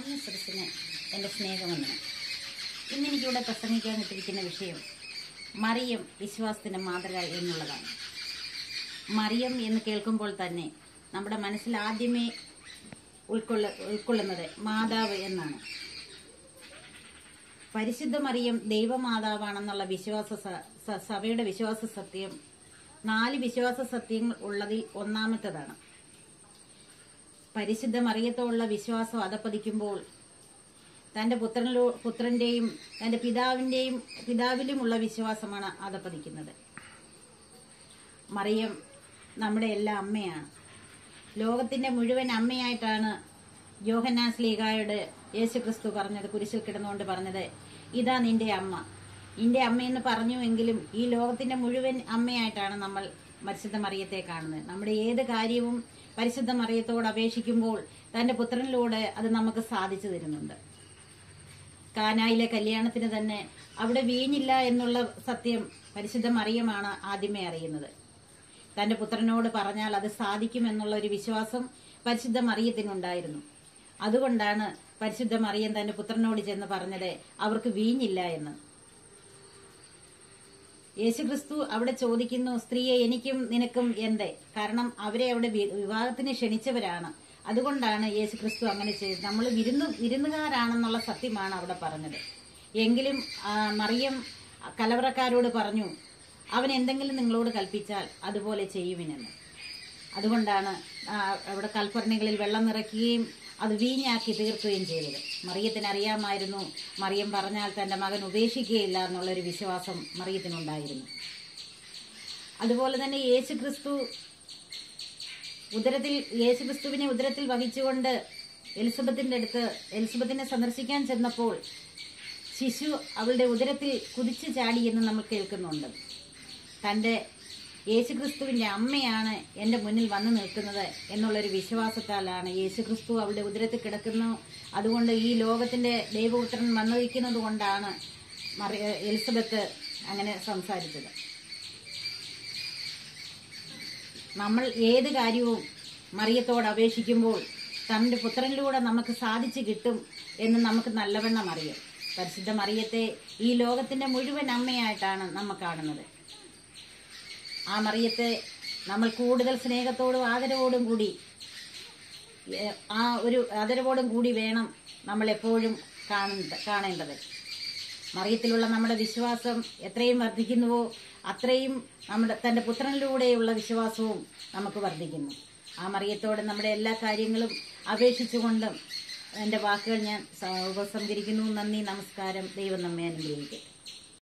മാന്യ സദസ്സിന് എൻ്റെ സ്നേഹവന്ദനം ഇന്ന് എനിക്കിവിടെ പ്രസംഗിക്കാൻ ഇട്ടിരിക്കുന്ന വിഷയം മറിയം വിശ്വാസത്തിന്റെ മാതൃക എന്നുള്ളതാണ് മറിയം എന്ന് കേൾക്കുമ്പോൾ തന്നെ നമ്മുടെ മനസ്സിൽ ആദ്യമേ ഉൾക്കൊള്ള ഉൾക്കൊള്ളുന്നത് മാതാവ് എന്നാണ് പരിശുദ്ധ മറിയം ദൈവമാതാവാണെന്നുള്ള വിശ്വാസ സ- സ- സഭയുടെ വിശ്വാസ സത്യം നാല് വിശ്വാസ സത്യങ്ങൾ ഉള്ളതിൽ ഒന്നാമത്തേതാണ് പരിശുദ്ധ മറിയത്തോടുള്ള വിശ്വാസം അധപ്പതിക്കുമ്പോൾ തന്റെ പുത്രനിലോ പുത്രന്റെയും തന്റെ പിതാവിന്റെയും പിതാവിലുമുള്ള വിശ്വാസമാണ് അധപ്പതിക്കുന്നത് മറിയം നമ്മുടെ എല്ലാ അമ്മയാണ് ലോകത്തിന്റെ മുഴുവൻ അമ്മയായിട്ടാണ് യോഹന്നാസ് ലീഗായോട് യേശു ക്രിസ്തു പറഞ്ഞത് കുരിശിൽ കിടന്നുകൊണ്ട് പറഞ്ഞത് ഇതാ നിന്റെ അമ്മ നിന്റെ അമ്മയെന്ന് പറഞ്ഞുവെങ്കിലും ഈ ലോകത്തിന്റെ മുഴുവൻ അമ്മയായിട്ടാണ് നമ്മൾ പരിശുദ്ധ മറിയത്തെ കാണുന്നത് നമ്മുടെ ഏത് കാര്യവും പരിശുദ്ധ മറിയത്തോട് അപേക്ഷിക്കുമ്പോൾ തന്റെ പുത്രനിലൂടെ അത് നമുക്ക് സാധിച്ചു തരുന്നുണ്ട് കാനായിലെ കല്യാണത്തിന് തന്നെ അവിടെ വീഞ്ഞില്ല എന്നുള്ള സത്യം പരിശുദ്ധ മറിയമാണ് ആദ്യമേ അറിയുന്നത് തന്റെ പുത്രനോട് പറഞ്ഞാൽ അത് സാധിക്കുമെന്നുള്ള ഒരു വിശ്വാസം പരിശുദ്ധ മറിയത്തിനുണ്ടായിരുന്നു അതുകൊണ്ടാണ് പരിശുദ്ധ മറിയം തന്റെ പുത്രനോട് ചെന്ന് പറഞ്ഞത് അവർക്ക് വീഞ്ഞില്ല എന്ന് യേശുക്രിസ്തു അവിടെ ചോദിക്കുന്നു സ്ത്രീയെ എനിക്കും നിനക്കും എന്തേ കാരണം അവരെ അവിടെ വി- വിവാഹത്തിന് ക്ഷണിച്ചവരാണ് അതുകൊണ്ടാണ് യേശുക്രിസ്തു അങ്ങനെ ചെയ്തത് നമ്മൾ വിരുന്നു വിരുന്നുകാരാണെന്നുള്ള സത്യമാണ് അവിടെ പറഞ്ഞത് എങ്കിലും ആ, മറിയം കലവറക്കാരോട് പറഞ്ഞു അവൻ എന്തെങ്കിലും നിങ്ങളോട് കൽപ്പിച്ചാൽ അതുപോലെ ചെയ്യുവിനെന്ന് അതുകൊണ്ടാണ് ആ, അവിടെ കൽപ്പർണികളിൽ വെള്ളം നിറയ്ക്കുകയും അത് വീഞ്ഞാക്കി തീർക്കുകയും ചെയ്തത് മറിയത്തിന് അറിയാമായിരുന്നു മറിയം പറഞ്ഞാൽ തന്റെ മകൻ ഉപേക്ഷിക്കുകയില്ല എന്നുള്ളൊരു വിശ്വാസം മറിയത്തിനുണ്ടായിരുന്നു അതുപോലെ തന്നെ യേശു ക്രിസ്തു ഉദരത്തിൽ യേശു ക്രിസ്തുവിനെ ഉദരത്തിൽ വഹിച്ചുകൊണ്ട് എലിസബത്തിന്റെ അടുത്ത് എലിസബത്തിനെ സന്ദർശിക്കാൻ ചെന്നപ്പോൾ ശിശു അവളുടെ ഉദരത്തിൽ കുതിച്ചു ചാടി എന്ന് നമ്മൾ കേൾക്കുന്നുണ്ട് തന്റെ യേശുക്രിസ്തുവിന്റെ അമ്മയാണ് എന്റെ മുന്നിൽ വന്നു നിൽക്കുന്നത് എന്നുള്ളൊരു വിശ്വാസത്താലാണ് യേശുക്രിസ്തു അവളുടെ ഉദരത്തിൽ കിടക്കുന്നു അതുകൊണ്ട് ഈ ലോകത്തിന്റെ ദൈവപുത്രൻ വന്നിരിക്കുന്നത് കൊണ്ടാണ് മറി- എലിസബത്ത് അങ്ങനെ സംസാരിച്ചത് നമ്മൾ ഏത് കാര്യവും മറിയത്തോട് അപേക്ഷിക്കുമ്പോൾ തന്റെ പുത്രനിലൂടെ നമുക്ക് സാധിച്ചു കിട്ടും എന്ന് നമുക്ക് നല്ലവണ്ണം അറിയാം പരിശുദ്ധ മറിയത്തെ ഈ ലോകത്തിന്റെ മുഴുവൻ അമ്മയായിട്ടാണ് നമ്മൾ കാണുന്നത് ആ മറിയത്തെ നമ്മൾ കൂടുതൽ സ്നേഹത്തോടും ആദരവോടും കൂടി ഏ, ആ ഒരു ആദരവോടും കൂടി വേണം നമ്മൾ എപ്പോഴും കാണുന്നത് കാണേണ്ടത് മറിയത്തിലുള്ള നമ്മുടെ വിശ്വാസം എത്രയും വർദ്ധിക്കുന്നുവോ അത്രയും നമ്മുടെ തന്റെ പുത്രനിലൂടെയുള്ള വിശ്വാസവും നമുക്ക് വർദ്ധിക്കുന്നു ആ മറിയത്തോട് നമ്മുടെ എല്ലാ കാര്യങ്ങളും അപേക്ഷിച്ചുകൊണ്ടും എൻ്റെ വാക്കുകൾ ഞാൻ സ- ഉപസംഹരിക്കുന്നു നന്ദി നമസ്കാരം ദൈവം നമ്മെ അനുഗ്രഹിക്കട്ടെ